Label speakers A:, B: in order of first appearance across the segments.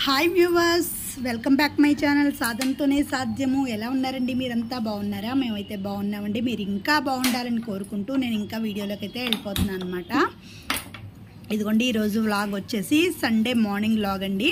A: hi viewers welcome back my channel సాధనతోనే సాధ్యము ఎలా ఉన్నారండి మీరంతా బాగున్నారా మేమైతే బాగున్నామండి మీరు ఇంకా బాగుండాలని కోరుకుంటూ నేను ఇంకా వీడియోలోకి అయితే వెళ్ళిపోతున్నాను అనమాట ఇదిగోండి ఈరోజు వ్లాగ్ వచ్చేసి సండే మార్నింగ్ వ్లాగ్ అండి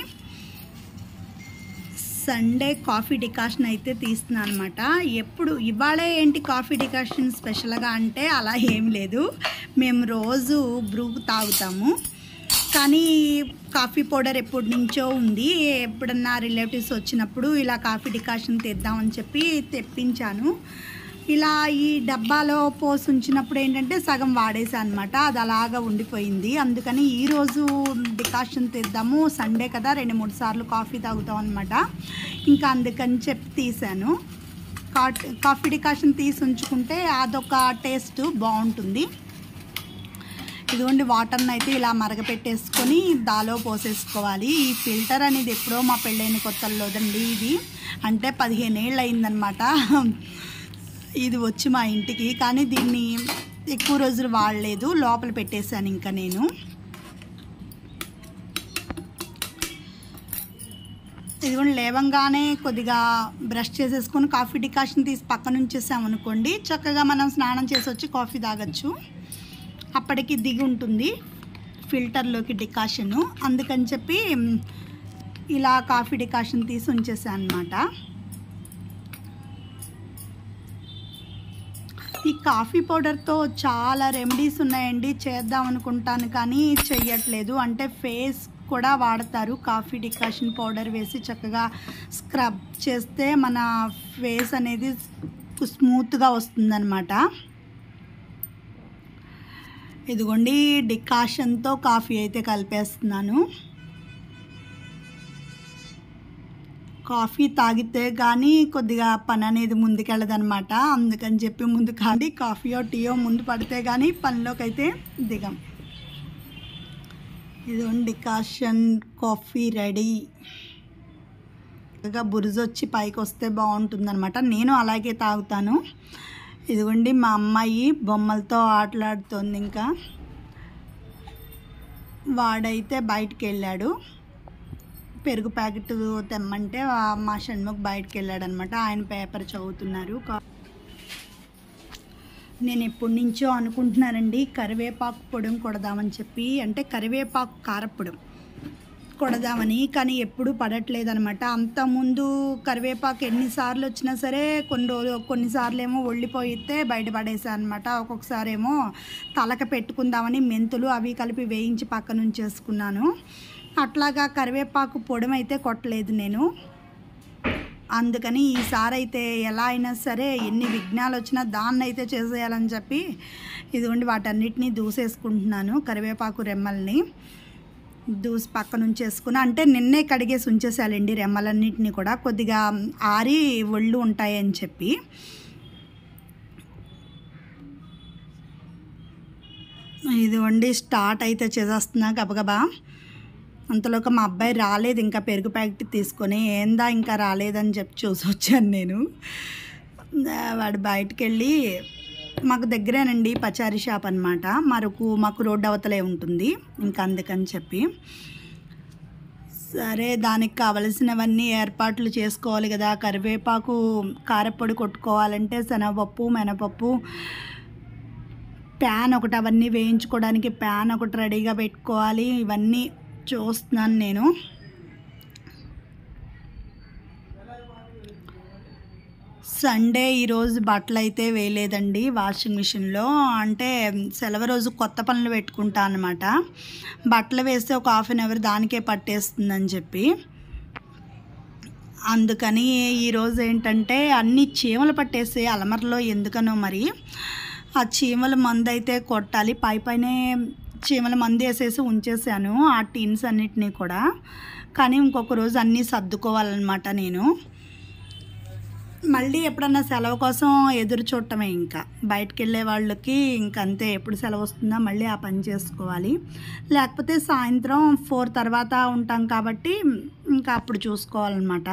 A: సండే కాఫీ డికాషన్ అయితే తీస్తున్నాను అనమాట ఎప్పుడు ఇవాళ ఏంటి కాఫీ డికాషన్ స్పెషల్గా అంటే అలా ఏం లేదు మేము రోజు బ్రూ తాగుతాము కానీ కాఫీ పౌడర్ ఎప్పటి నుంచో ఉంది ఎప్పుడన్నా రిలేటివ్స్ వచ్చినప్పుడు ఇలా కాఫీ డికాషన్ తెద్దామని చెప్పి తెప్పించాను ఇలా ఈ డబ్బాలో పోసి ఉంచినప్పుడు ఏంటంటే సగం వాడేసా అనమాట అది అలాగా ఉండిపోయింది అందుకని ఈరోజు డికాషన్ తెద్దాము సండే కదా రెండు మూడు సార్లు కాఫీ తాగుతాం అనమాట ఇంకా అందుకని చెప్పి తీసాను కా- కాఫీ డికాషన్ తీసి ఉంచుకుంటే అదొక టేస్ట్ బాగుంటుంది ఇదిగోండి వాటర్ని అయితే ఇలా మరగపెట్టేసుకొని దాలో పోసేసుకోవాలి ఈ ఫిల్టర్ అనేది ఎప్పుడో మా పెళ్ళైన కొత్తల్లోదండి ఇది అంటే పదిహేను ఏళ్ళు అయిందనమాట ఇది వచ్చి మా ఇంటికి కానీ దీన్ని ఎక్కువ రోజులు వాడలేదు లోపల పెట్టేశాను ఇంకా నేను ఇదిగోండి లేవంగానే కొద్దిగా బ్రష్ చేసేసుకొని కాఫీ డికాషన్ తీసి పక్కన ఉంచేసామనుకోండి చక్కగా మనం స్నానం చేసి వచ్చి కాఫీ తాగొచ్చు అప్పటికి దిగి ఉంటుంది ఫిల్టర్లోకి డికాషను అందుకని చెప్పి మ్, ఇలా కాఫీ డికాషన్ తీసి ఉంచేసాను అనమాట ఈ కాఫీ పౌడర్తో చాలా రెమెడీస్ ఉన్నాయండి చేద్దాం అనుకుంటాను కానీ చెయ్యట్లేదు అంటే ఫేస్ కూడా వాడతారు కాఫీ డికాషన్ పౌడర్ వేసి చక్కగా స్క్రబ్ చేస్తే మన ఫేస్ అనేది స్మూత్గా వస్తుందన్నమాట ఇదిగోండి డికాషన్తో కాఫీ అయితే కలిపేస్తున్నాను కాఫీ తాగితే కానీ కొద్దిగా పని అనేది ముందుకెళ్ళదనమాట అందుకని చెప్పి ముందు కానీ కాఫీయో టీయో ముందు పడితే కానీ పనిలోకి అయితే దిగం ఇదిగోండి డికాషన్ కాఫీ రెడీ చక్కగా బురుజు వచ్చి పైకి వస్తే బాగుంటుందన్నమాట నేను అలాగే తాగుతాను ఇదిగోండి మా అమ్మాయి బొమ్మలతో ఆటలాడుతోంది ఇంకా వాడైతే బయటికి వెళ్ళాడు పెరుగు ప్యాకెట్ తెమ్మంటే ఆ- మా షణ్ముఖ్ బయటికి వెళ్ళాడు అనమాట ఆయన పేపర్ చదువుతున్నారు కా- నేను ఎప్పటి నుంచో అనుకుంటున్నానండి కరివేపాకు పొడి కొడదామని చెప్పి అంటే కరివేపాకు కారపొడి కొడదామని కానీ ఎప్పుడు పడట్లేదు అనమాట అంతకుముందు కరివేపాకు ఎన్నిసార్లు వచ్చినా సరే కొన్ని రోజులు కొన్నిసార్లు ఏమో ఒళ్ళిపోయితే బయట పడేసా అనమాట ఒక్కొక్కసారి ఏమో తలక పెట్టుకుందామని మెంతులు అవి కలిపి వేయించి పక్కన ఉంచేసుకున్నాను అట్లాగా కరివేపాకు పొడి అయితే కొట్టలేదు నేను అందుకని ఈసారి అయితే ఎలా అయినా సరే ఎన్ని విఘ్నాలు వచ్చినా దాన్ని అయితే చేసేయాలని చెప్పి ఇదిగోండి వాటన్నిటిని దూసేసుకుంటున్నాను కరివేపాకు రెమ్మల్ని దూసి పక్కన ఉంచేసుకుని అంటే నిన్నే కడిగేసి ఉంచేసాలండి రెమ్మలన్నిటిని కూడా కొద్దిగా ఆరి ఒళ్ళు ఉంటాయని చెప్పి ఇదిగోండి స్టార్ట్ అయితే చేసేస్తున్నా గబగబా అంతలోకి మా అబ్బాయి రాలేదు ఇంకా పెరుగు ప్యాకెట్ తీసుకొని ఏందా ఇంకా రాలేదని చెప్పి చూసి వచ్చాను నేను ఆ, వాడు బయటికి వెళ్ళి మాకు దగ్గరేనండి పచారీ షాప్ అనమాట మరకు మాకు రోడ్డు అవతలే ఉంటుంది ఇంకా అందుకని చెప్పి సరే దానికి కావలసినవన్నీ ఏర్పాట్లు చేసుకోవాలి కదా కరివేపాకు కారపొడి కొట్టుకోవాలంటే శనగపప్పు మినపప్పు ప్యాన్ ఒకటి అవన్నీ వేయించుకోవడానికి ప్యాన్ ఒకటి రెడీగా పెట్టుకోవాలి ఇవన్నీ చూస్తున్నాను నేను సండే ఈరోజు బట్టలు అయితే వేయలేదండి వాషింగ్ మిషన్లో అంటే సెలవు రోజు కొత్త పనులు పెట్టుకుంటా అనమాట బట్టలు వేస్తే ఒక హాఫ్ అన్ అవర్ దానికే పట్టేస్తుందని చెప్పి అందుకని ఈరోజు ఏంటంటే అన్ని చీమలు పట్టేసి అలమరలో ఎందుకనో మరి ఆ చీమల మందు అయితే కొట్టాలి పై పైనే చీమల మందు వేసేసి ఉంచేసాను ఆ టీన్స్ అన్నిటినీ కూడా కానీ ఇంకొక రోజు అన్నీ సర్దుకోవాలన్నమాట నేను మళ్ళీ ఎప్పుడన్నా సెలవు కోసం ఎదురు చూడటమే ఇంకా బయటకు వెళ్ళే వాళ్ళకి ఇంక అంతే ఎప్పుడు సెలవు వస్తుందో మళ్ళీ ఆ పని చేసుకోవాలి లేకపోతే సాయంత్రం ఫోర్ తర్వాత ఉంటాం కాబట్టి ఇంకా అప్పుడు చూసుకోవాలన్నమాట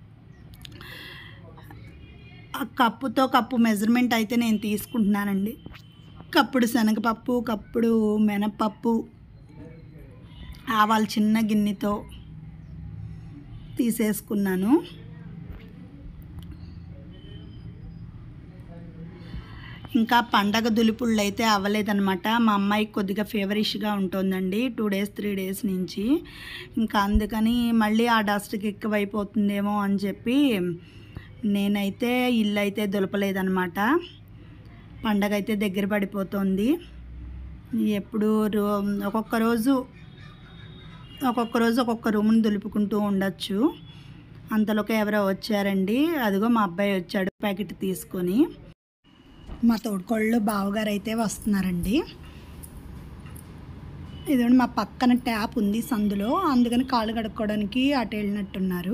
A: ఆ కప్పుతో కప్పు మెజర్మెంట్ అయితే నేను తీసుకుంటున్నానండి కప్పుడు శనగపప్పు కప్పుడు మినపప్పు ఆవాలు చిన్న గిన్నెతో తీసేసుకున్నాను ఇంకా పండగ దులిపుళ్ళు అయితే అవ్వలేదన్నమాట మా అమ్మాయికి కొద్దిగా ఫేవరిష్గా ఉంటుందండి టూ డేస్ త్రీ డేస్ నుంచి ఇంకా అందుకని మళ్ళీ ఆ డస్ట్కి ఎక్కువైపోతుందేమో అని చెప్పి నేనైతే ఇల్లు అయితే దులపలేదన్నమాట పండగ అయితే దగ్గర పడిపోతుంది ఎప్పుడు రో ఒక్కొక్క రోజు ఒక్కొక్క రోజు ఒక్కొక్క రూమ్ని దులుపుకుంటూ ఉండొచ్చు అంతలోకి ఎవరో వచ్చారండి అదిగో మా అబ్బాయి వచ్చాడు ప్యాకెట్ తీసుకొని మా తోడుకోళ్ళు బావగారు అయితే వస్తున్నారండి ఇదండి మా పక్కన ట్యాప్ ఉంది సందులో అందుకని కాళ్ళు కడుక్కోవడానికి అటు వెళ్ళినట్టున్నారు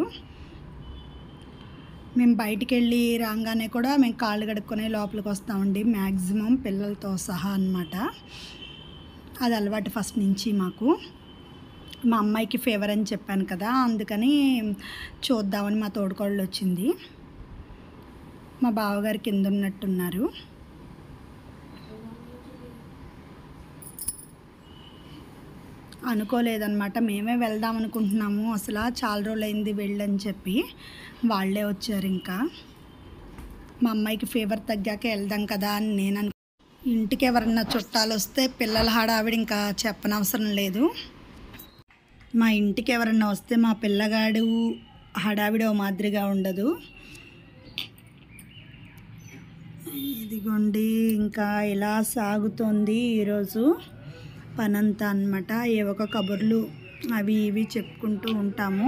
A: మేము బయటికి వెళ్ళి రాగానే కూడా మేము కాళ్ళు కడుక్కొని లోపలికి వస్తామండి మ్యాక్సిమం పిల్లలతో సహా అన్నమాట అది అలవాటు ఫస్ట్ నుంచి మాకు మా అమ్మాయికి ఫేవర్ అని చెప్పాను కదా అందుకని చూద్దామని మా తోడుకోళ్ళు వచ్చింది మా బావగారు కింద ఉన్నట్టున్నారు అనుకోలేదన్నమాట మేమే వెళ్దాం అనుకుంటున్నాము అసలు చాలా రోజులైంది వెళ్ళని చెప్పి వాళ్ళే వచ్చారు ఇంకా మా అమ్మాయికి ఫీవర్ తగ్గాక వెళ్దాం కదా అని నేను అను ఇంటికి ఎవరన్నా చుట్టాలు వస్తే పిల్లల హడావిడి ఇంకా చెప్పనవసరం లేదు మా ఇంటికి ఎవరన్నా వస్తే మా పిల్లగాడు హడావిడి ఓ మాదిరిగా ఉండదు ఇదిగోండి ఇంకా ఇలా సాగుతోంది ఈరోజు పనంతా అనమాట ఏ ఒక కబుర్లు అవి ఇవి చెప్పుకుంటూ ఉంటాము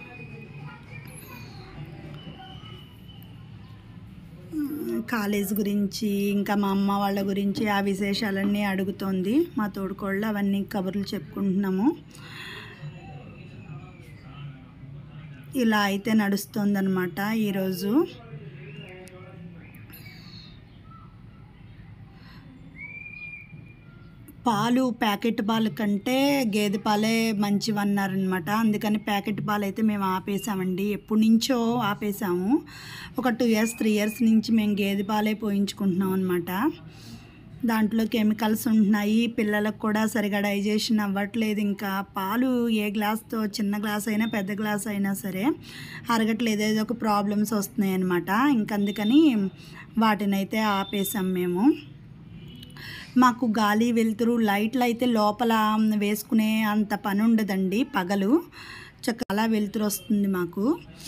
A: కాలేజ్ గురించి ఇంకా మా అమ్మ వాళ్ళ గురించి ఆ విశేషాలన్నీ అడుగుతోంది మా తోడుకోళ్ళు అవన్నీ కబుర్లు చెప్పుకుంటున్నాము ఇలా అయితే నడుస్తుందన్నమాట ఈరోజు పాలు ప్యాకెట్ పాలు కంటే గేదె పాలే మంచివి అన్నారనమాట అందుకని ప్యాకెట్ పాలు అయితే మేము ఆపేసామండి ఎప్పటి నుంచో ఆపేసాము ఒక టూ ఇయర్స్ త్రీ ఇయర్స్ నుంచి మేము గేదె పాలే పోయించుకుంటున్నాం అనమాట దాంట్లో కెమికల్స్ ఉంటున్నాయి పిల్లలకు కూడా సరిగా డైజెషన్ అవ్వట్లేదు ఇంకా పాలు ఏ గ్లాస్తో చిన్న గ్లాస్ అయినా పెద్ద గ్లాస్ అయినా సరే అరగట్లేదు ఏదో ఒక ప్రాబ్లమ్స్ వస్తున్నాయి అనమాట ఇంకందుకని వాటినైతే ఆపేసాం మేము మాకు గాలి వెలుతురు లైట్లు అయితే లోపల వేసుకునే అంత పని ఉండదండి పగలు చాలా వెలుతురు వస్తుంది మాకు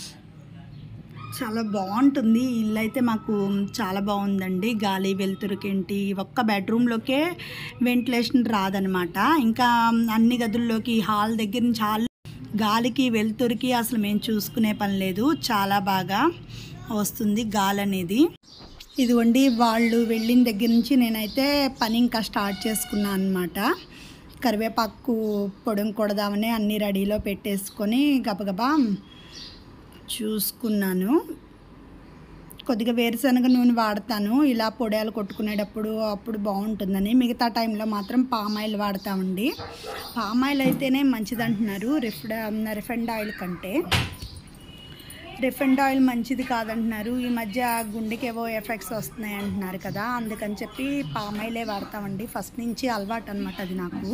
A: చాలా బాగుంటుంది ఇల్లు అయితే మాకు చాలా బాగుందండి గాలి వెలుతురుకేంటి ఒక్క బెడ్రూమ్లోకే వెంటిలేషన్ రాదనమాట ఇంకా అన్ని గదుల్లోకి హాల్ దగ్గర నుంచి హాల్ గాలికి వెలుతురికి అసలు మేము చూసుకునే పని లేదు చాలా బాగా వస్తుంది గాలి అనేది ఇదిగోండి వాళ్ళు వెళ్ళిన దగ్గర నుంచి నేనైతే పని ఇంకా స్టార్ట్ చేసుకున్నాను అనమాట కరివేపాకు పొడం కొడదామని అన్ని రెడీలో పెట్టేసుకొని గబగబా చూసుకున్నాను కొద్దిగా వేరుశనగ నూనె వాడతాను ఇలా పొడియాలు కొట్టుకునేటప్పుడు అప్పుడు బాగుంటుందని మిగతా టైంలో మాత్రం పామ్ ఆయిల్ వాడతామండి పామ్ ఆయిల్ అయితేనే మంచిది అంటున్నారు రిఫ్డ్ రిఫైండ్ ఆయిల్ కంటే రిఫైండ్ ఆయిల్ మంచిది కాదంటున్నారు ఈ మధ్య గుండెకి ఏవో ఎఫెక్ట్స్ వస్తున్నాయి అంటున్నారు కదా అందుకని చెప్పి పామ్ ఆయిలే వాడతామండి ఫస్ట్ నుంచి అలవాటు అనమాట అది నాకు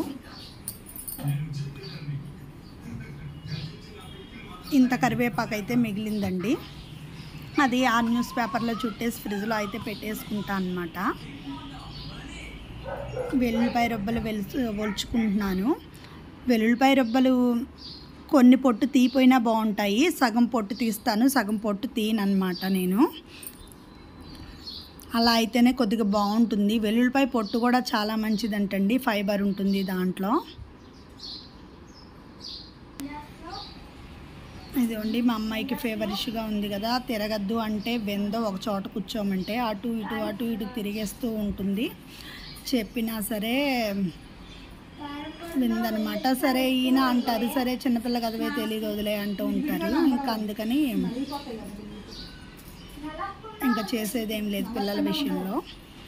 A: ఇంత కరివేపాకు అయితే మిగిలిందండి అది ఆ న్యూస్ పేపర్లో చుట్టేసి ఫ్రిడ్జ్లో అయితే పెట్టేసుకుంటా అనమాట వెల్లుల్లిపాయ రొబ్బలు వెలుచు ఒలుచుకుంటున్నాను వెల్లుల్లిపాయ రొబ్బలు కొన్ని పొట్టు తీపోయినా బాగుంటాయి సగం పొట్టు తీస్తాను సగం పొట్టు తీయనమాట నేను అలా అయితేనే కొద్దిగా బాగుంటుంది వెల్లుల్లిపాయ పొట్టు కూడా చాలా మంచిదంటండి ఫైబర్ ఉంటుంది దాంట్లో ఇదిగోండి మా అమ్మాయికి ఫేవరిష్గా ఉంది కదా తిరగద్దు అంటే వెందో ఒక చోట కూర్చోమంటే అటు ఇటు అటు ఇటు తిరిగేస్తూ ఉంటుంది చెప్పినా సరే విందనమాట సరే ఈయన అంటారు సరే చిన్నపిల్ల కదవే తెలియదు వదిలే అంటూ ఉంటారు ఇంకా అందుకని ఇంకా చేసేది ఏం లేదు పిల్లల విషయంలో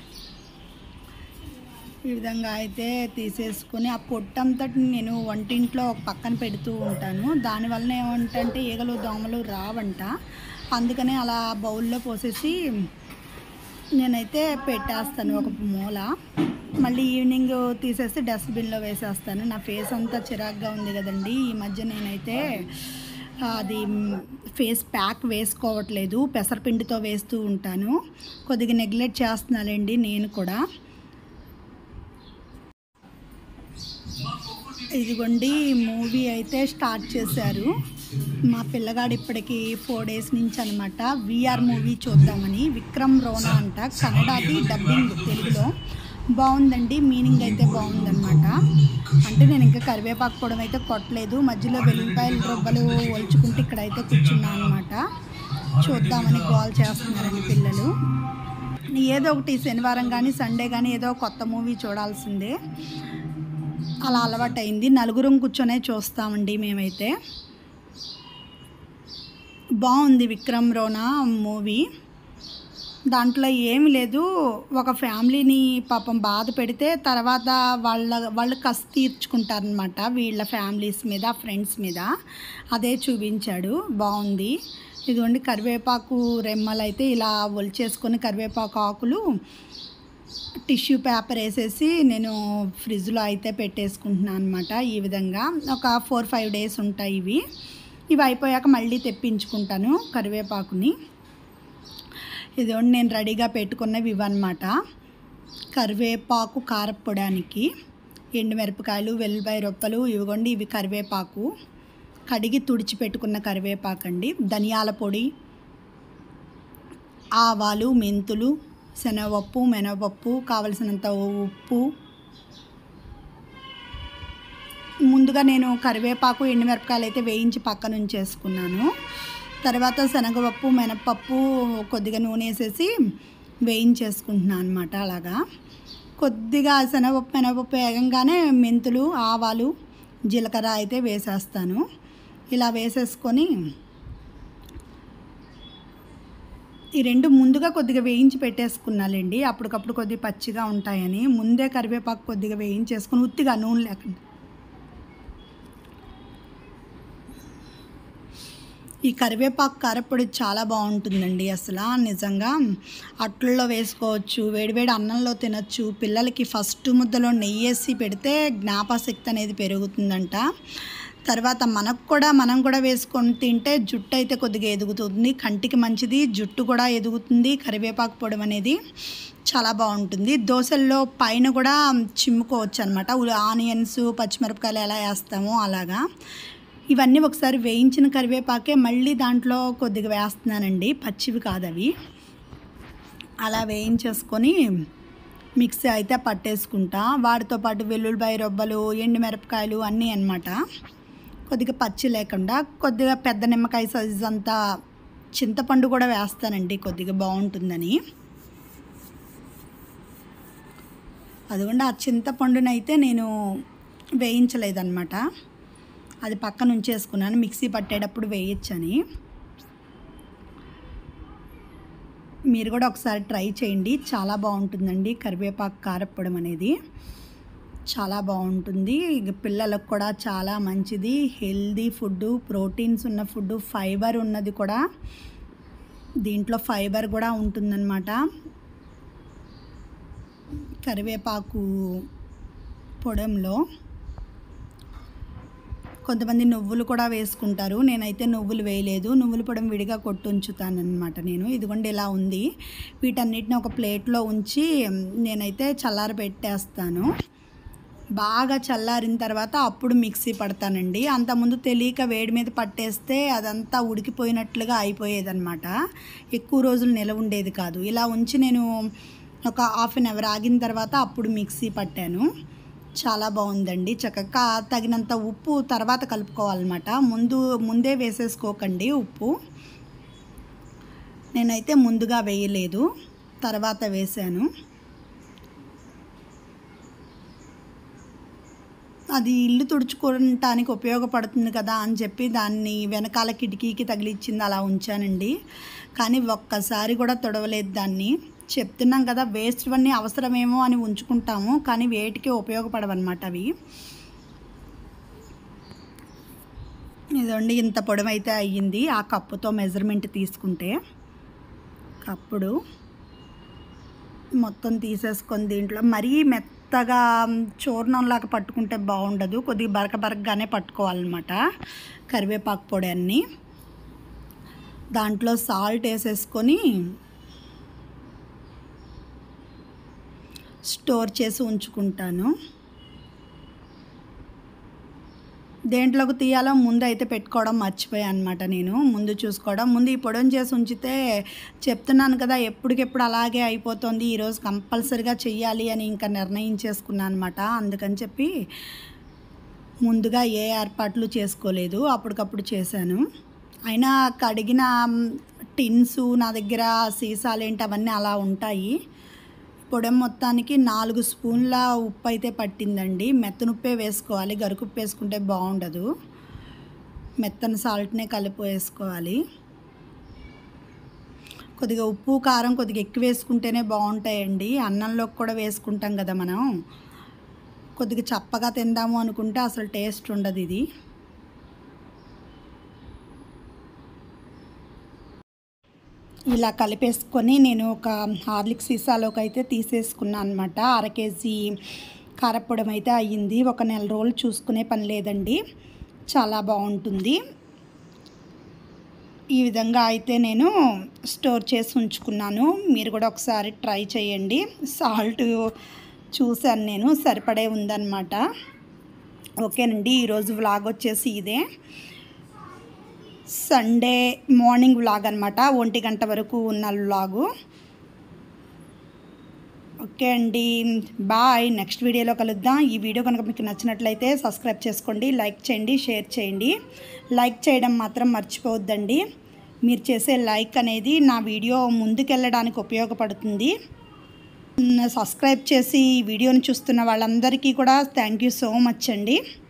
A: ఈ విధంగా అయితే తీసేసుకొని ఆ పొట్టంతటి నేను వంటింట్లో ఒక పక్కన పెడుతూ ఉంటాను దానివల్ల ఏమంటే ఈగలు దోమలు రావంట అందుకనే అలా బౌల్లో పోసేసి నేనైతే పెట్టేస్తాను ఒక మూల మళ్ళీ ఈవినింగ్ తీసేసి డస్ట్బిన్లో వేసేస్తాను నా ఫేస్ అంతా చిరాగ్గా ఉంది కదండి ఈ మధ్య నేనైతే అది ఫేస్ ప్యాక్ వేసుకోవట్లేదు పెసరపిండితో వేస్తూ ఉంటాను కొద్దిగా నెగ్లెక్ట్ చేస్తున్నానండి నేను కూడా ఇదిగోండి మూవీ అయితే స్టార్ట్ చేశారు మా పిల్లగాడు ఇప్పటికి ఫోర్ డేస్ నుంచి అనమాట విఆర్ మూవీ చూద్దామని విక్రమ్ రోనా అంట కన్నడది డబ్బింగ్ తెలుగులో బాగుందండి మీనింగ్ అయితే బాగుందన్నమాట అంటే నేను ఇంకా కరివేపాకు పొడం అయితే కొట్టలేదు మధ్యలో వెల్లుల్లిపాయలు రొబ్బలు ఒలుచుకుంటూ ఇక్కడైతే కూర్చున్నాను అనమాట చూద్దామని కాల్ చేస్తున్నారండి పిల్లలు ఏదో ఒకటి శనివారం కానీ సండే కానీ ఏదో కొత్త మూవీ చూడాల్సిందే అలా అలవాటైంది నలుగురం కూర్చొనే చూస్తామండి మేమైతే బాగుంది విక్రమ్ రోనా మూవీ దాంట్లో ఏమి లేదు ఒక ఫ్యామిలీని పాపం బాధ పెడితే తర్వాత వాళ్ళ వాళ్ళు కసి తీర్చుకుంటారనమాట వీళ్ళ ఫ్యామిలీస్ మీద ఫ్రెండ్స్ మీద అదే చూపించాడు బాగుంది ఇదిగోండి కరివేపాకు రెమ్మలు అయితే ఇలా ఒలిచేసుకొని కరివేపాకు ఆకులు టిష్యూ పేపర్ వేసేసి నేను ఫ్రిడ్జ్లో అయితే పెట్టేసుకుంటున్నాను అనమాట ఈ విధంగా ఒక ఫోర్ ఫైవ్ డేస్ ఉంటాయి ఇవి ఇవి అయిపోయాక మళ్ళీ తెప్పించుకుంటాను కరివేపాకుని ఇదిగోండి నేను రెడీగా పెట్టుకున్నవి ఇవన్నమాట కరివేపాకు కారపొడానికి ఎండుమిరపకాయలు వెల్లిపాయ రొప్పలు ఇవిగోండి ఇవి కరివేపాకు కడిగి తుడిచి పెట్టుకున్న కరివేపాకు అండి ధనియాల పొడి ఆవాలు మెంతులు శనగపప్పు మినపప్పు కావలసినంత ఉప్పు ముందుగా నేను కరివేపాకు ఎండుమిరపకాయలు అయితే వేయించి పక్కన ఉంచేసుకున్నాను తర్వాత శనగపప్పు మినపప్పు కొద్దిగా నూనె వేసేసి వేయించేసుకుంటున్నాను అనమాట అలాగా కొద్దిగా శనగపప్పు మినపప్పు వేగంగానే మెంతులు ఆవాలు జీలకర్ర అయితే వేసేస్తాను ఇలా వేసేసుకొని ఈ రెండు ముందుగా కొద్దిగా వేయించి పెట్టేసుకున్నాలండి అప్పటికప్పుడు కొద్దిగా పచ్చిగా ఉంటాయని ముందే కరివేపాకు కొద్దిగా వేయించేసుకుని ఉత్తిగా నూనె లేకుండా ఈ కరివేపాకు కారపొడి చాలా బాగుంటుందండి అసలు నిజంగా అట్లలో వేసుకోవచ్చు వేడివేడి అన్నంలో తినచ్చు పిల్లలకి ఫస్ట్ ముద్దలో నెయ్యి వేసి పెడితే జ్ఞాపశక్తి అనేది పెరుగుతుందంట తర్వాత మనకు కూడా మనం కూడా వేసుకొని తింటే జుట్టు అయితే కొద్దిగా ఎదుగుతుంది కంటికి మంచిది జుట్టు కూడా ఎదుగుతుంది కరివేపాకు పొడి అనేది చాలా బాగుంటుంది దోశల్లో పైన కూడా చిమ్ముకోవచ్చు అనమాట ఆనియన్స్ పచ్చిమిరపకాయలు ఎలా వేస్తామో అలాగా ఇవన్నీ ఒకసారి వేయించిన కరివేపాకే మళ్ళీ దాంట్లో కొద్దిగా వేస్తున్నానండి పచ్చివి కాదవి అలా వేయించేసుకొని మిక్సీ అయితే పట్టేసుకుంటా వాటితో పాటు వెల్లుల్లిపాయ రొబ్బలు ఎండుమిరపకాయలు అన్నీ అన్నమాట కొద్దిగా పచ్చి లేకుండా కొద్దిగా పెద్ద నిమ్మకాయ సైజ్ అంతా చింతపండు కూడా వేస్తానండి కొద్దిగా బాగుంటుందని అదిగోండి ఆ చింతపండునైతే నేను వేయించలేదన్నమాట అది పక్కన ఉంచేసుకున్నాను మిక్సీ పట్టేటప్పుడు వేయచ్చని మీరు కూడా ఒకసారి ట్రై చేయండి చాలా బాగుంటుందండి కరివేపాకు కారప్పొడం అనేది చాలా బాగుంటుంది ఇక పిల్లలకు కూడా చాలా మంచిది హెల్దీ ఫుడ్ ప్రోటీన్స్ ఉన్న ఫుడ్ ఫైబర్ ఉన్నది కూడా దీంట్లో ఫైబర్ కూడా ఉంటుందన్నమాట కరివేపాకు పొడంలో కొంతమంది నువ్వులు కూడా వేసుకుంటారు నేనైతే నువ్వులు వేయలేదు నువ్వుల పొడం విడిగా కొట్టు ఉంచుతాను అనమాట నేను ఇదిగోండి ఇలా ఉంది వీటన్నిటిని ఒక ప్లేట్లో ఉంచి నేనైతే చల్లార పెట్టేస్తాను బాగా చల్లారిన తర్వాత అప్పుడు మిక్సీ పడతానండి అంతకుముందు తెలియక వేడి మీద పట్టేస్తే అదంతా ఉడికిపోయినట్లుగా అయిపోయేదన్నమాట ఎక్కువ రోజులు నిలవ ఉండేది కాదు ఇలా ఉంచి నేను ఒక హాఫ్ అన్ అవర్ ఆగిన తర్వాత అప్పుడు మిక్సీ పట్టాను చాలా బాగుందండి చక్కగా తగినంత ఉప్పు తర్వాత కలుపుకోవాలన్నమాట ముందు ముందే వేసేసుకోకండి ఉప్పు నేనైతే ముందుగా వేయలేదు తర్వాత వేసాను అది ఇల్లు తుడుచుకోవటానికి ఉపయోగపడుతుంది కదా అని చెప్పి దాన్ని వెనకాల కిటికీకి తగిలిచ్చింది అలా ఉంచానండి కానీ ఒక్కసారి కూడా తొడవలేదు దాన్ని చెప్తున్నాం కదా వేస్ట్ అన్నీ అవసరమేమో అని ఉంచుకుంటాము కానీ వేటికి ఉపయోగపడవన్నమాట అవి ఇదండి ఇంత పొడవైతే అయ్యింది ఆ కప్పుతో మెజర్మెంట్ తీసుకుంటే కప్పుడు మొత్తం తీసేసుకొని దీంట్లో మరీ మెత్త మెత్తగా చూర్ణంలాగా పట్టుకుంటే బాగుండదు కొద్దిగా బరక బరకగానే పట్టుకోవాలన్నమాట కరివేపాకు పొడి అన్నీ దాంట్లో సాల్ట్ వేసేసుకొని స్టోర్ చేసి ఉంచుకుంటాను దేంట్లోకి తీయాలో ముందు అయితే పెట్టుకోవడం మర్చిపోయాను అనమాట నేను ముందు చూసుకోవడం ముందు ఈ పొడిని చేసి ఉంచితే చెప్తున్నాను కదా ఎప్పటికెప్పుడు అలాగే అయిపోతుంది ఈరోజు కంపల్సరిగా చెయ్యాలి అని ఇంకా నిర్ణయించేసుకున్నాను అనమాట అందుకని చెప్పి ముందుగా ఏ ఏర్పాట్లు చేసుకోలేదు అప్పటికప్పుడు చేశాను అయినా కడిగిన టిన్స్ నా దగ్గర సీసాలు ఏంటి అవన్నీ అలా ఉంటాయి పొడి మొత్తానికి నాలుగు స్పూన్ల ఉప్పు అయితే పట్టిందండి మెత్తనుప్పే వేసుకోవాలి గరుకుప్పు వేసుకుంటే బాగుండదు మెత్తని సాల్ట్నే కలిపి వేసుకోవాలి కొద్దిగా ఉప్పు కారం కొద్దిగా ఎక్కువ వేసుకుంటేనే బాగుంటాయండి అన్నంలోకి కూడా వేసుకుంటాం కదా మనం కొద్దిగా చప్పగా తిందాము అనుకుంటే అసలు టేస్ట్ ఉండదు ఇది ఇలా కలిపేసుకొని నేను ఒక హార్లిక్ సీసాలోకి అయితే తీసేసుకున్నాను అనమాట అర కేజీ కారప్పొడం అయితే అయ్యింది ఒక నెల రోజులు చూసుకునే పని లేదండి చాలా బాగుంటుంది ఈ విధంగా అయితే నేను స్టోర్ చేసి ఉంచుకున్నాను మీరు కూడా ఒకసారి ట్రై చేయండి సాల్ట్ చూశాను నేను సరిపడే ఉందన్నమాట ఓకేనండి ఈరోజు వ్లాగ్ వచ్చేసి ఇదే సండే మార్నింగ్ వ్లాగ్ అనమాట ఒంటి గంట వరకు ఉన్న వ్లాగు ఓకే అండి బాయ్ నెక్స్ట్ వీడియోలో కలుద్దాం ఈ వీడియో కనుక మీకు నచ్చినట్లయితే సబ్స్క్రైబ్ చేసుకోండి లైక్ చేయండి షేర్ చేయండి లైక్ చేయడం మాత్రం మర్చిపోవద్దండి మీరు చేసే లైక్ అనేది నా వీడియో ముందుకెళ్ళడానికి ఉపయోగపడుతుంది సబ్స్క్రైబ్ చేసి ఈ వీడియోని చూస్తున్న వాళ్ళందరికీ కూడా థ్యాంక్ యూ సో మచ్ అండి